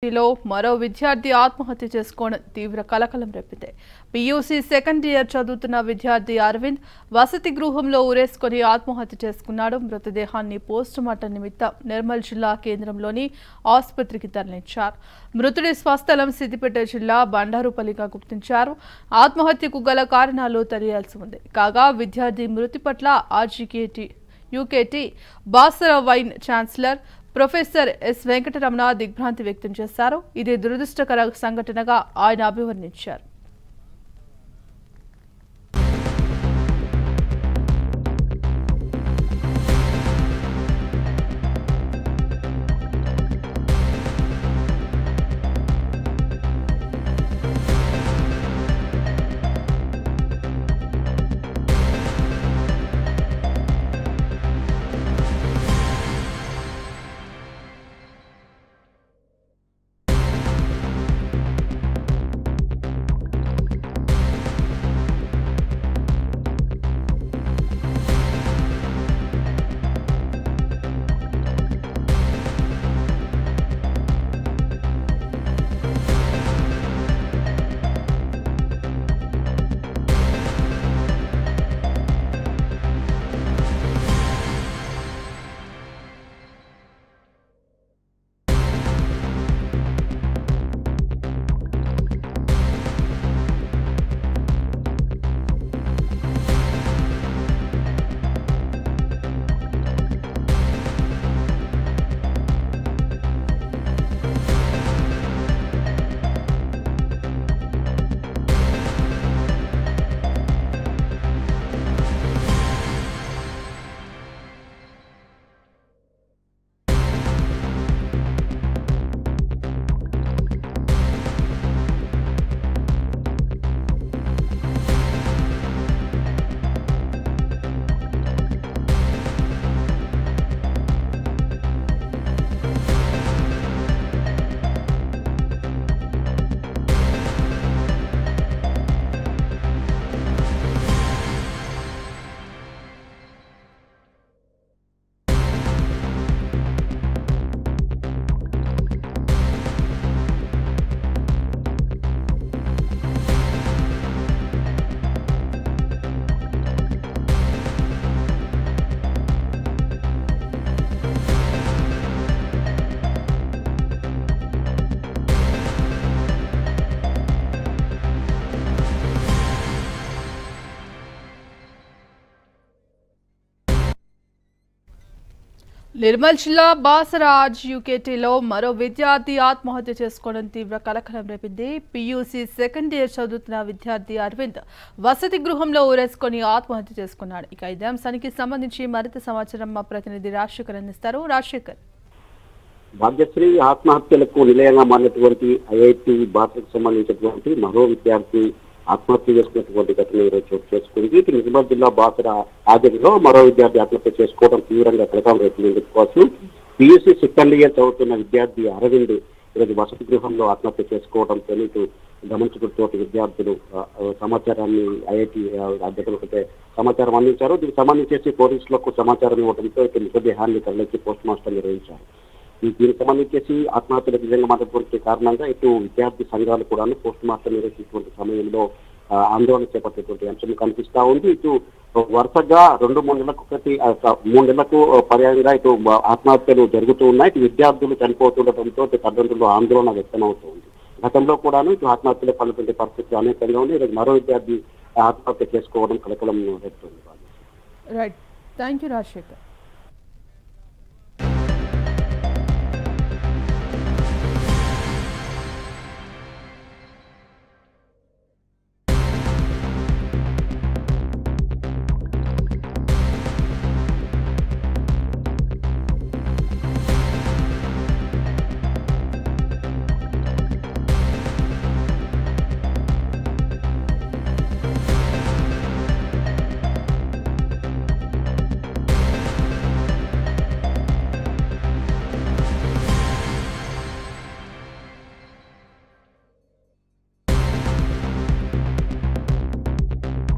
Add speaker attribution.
Speaker 1: యూకేటీలో మరో విద్యార్థి ఆత్మహత్య చేసుకోవడం తీవ్ర కలకలం రేపింది పీయూసీ సెకండ్ ఇయర్ చదువుతున్న విద్యార్థి అరవింద్ వసతి గృహంలో ఊరేసుకొని ఆత్మహత్య చేసుకున్నాడు మృతదేహాన్ని పోస్టుమార్టం నిమిత్తం నిర్మల్ జిల్లా కేంద్రంలోని ఆసుపత్రికి తరలించారు మృతుడి స్వస్థలం సిద్దిపేట జిల్లా బండారుపల్లిగా గుర్తించారు ఆత్మహత్యకు గల కారణాలు తెలియాల్సి ఉంది కాగా విద్యార్థి మృతి పట్ల RGKT UKT Basara vice chancellor professor S Venkataramana దిగ్భ్రాంతి వ్యక్తం చేశారు ఇది దురదృష్టకర సంఘటనగా ఆయన అభివర్ణించారు నిర్మల్ జిల్లా బాసరాజ్ యూకేటీలో మరో విద్యార్థి ఆత్మహత్య చేసుకోవడం తీవ్ర కలకలం రేపింది పీయూసీ సెకండ్ ఇయర్ చదువుతున్న విద్యార్థి అరవింద్ వసతి గృహంలో ఊరేసుకొని ఆత్మహత్య చేసుకున్నాడు ఇక ఇదే అంశానికి సంబంధించి మరింత సమాచారం మా ప్రతినిధి రాజశేఖర్ అందిస్తారు రాజశేఖర్
Speaker 2: భాగ్యశ్రీ ఆత్మహత్యలకు నిలయంగా మారినటువంటి ఐఐటి బాసకు సంబంధించినటువంటి మరో విద్యార్థి ఆత్మహత్య చేసుకున్నటువంటి ఘటన ఈరోజు చోటు చేసుకుంది ఇటు నిర్మల్ జిల్లా బాసర ఆధ్వర్యంలో మరో విద్యార్థి ఆత్మహత్య చేసుకోవడం తీవ్రంగా కలకం రేపుతుంది చెప్పుకోవచ్చు పియూసీ సెకండ్ ఇయర్ చదువుతున్న విద్యార్థి అరవింద్ ఈరోజు వసతి గృహంలో ఆత్మహత్య చేసుకోవడంతో ఇటు గమనించుకుంటోటి విద్యార్థులు ఆ, ఆ, సమాచారాన్ని ఐఐటి అధ్యక్షులకైతే సమాచారం అందించారు దీనికి సంబంధించేసి పోలీసులకు సమాచారం ఇవ్వడంతో ఇటు మృతదేహాన్ని తరలించి పోస్ట్ మార్టం నిర్వహించారు ఈ దీనికి సంబంధించేసి ఆత్మహత్యలకు నిజంగా మాట్లాడుతున్న కారణంగా ఇటు విద్యార్థి సంఘాలు కూడా పోస్ట్ మార్టం నిర్వహించినటువంటి సమయంలో ఆ, ఆందోళన చేపట్టేటువంటి అంశం కనిపిస్తా ఉంది ఇటు వరుసగా రెండు మూడు నెలలకు ఒకటి ఆ, స- మూడు నెలలకు పర్యాయంగా ఇటు మ- ఆత్మహత్యలు జరుగుతూ ఉన్నాయి ఇటు విద్యార్థులు చనిపోతుండటంతో ఇటు తల్లిదండ్రులు ఆందోళన వ్యక్తమవుతుంది గతంలో కూడాను ఇటు ఆత్మహత్యలు పడినటువంటి పరిస్థితులు అనేకంగా ఉంది ఈరోజు మరో విద్యార్థి ఆత్మహత్య చేసుకోవడం కలకలం రేపుతుంది
Speaker 1: రైట్ థ్యాంక్ యూ రాజశేఖర్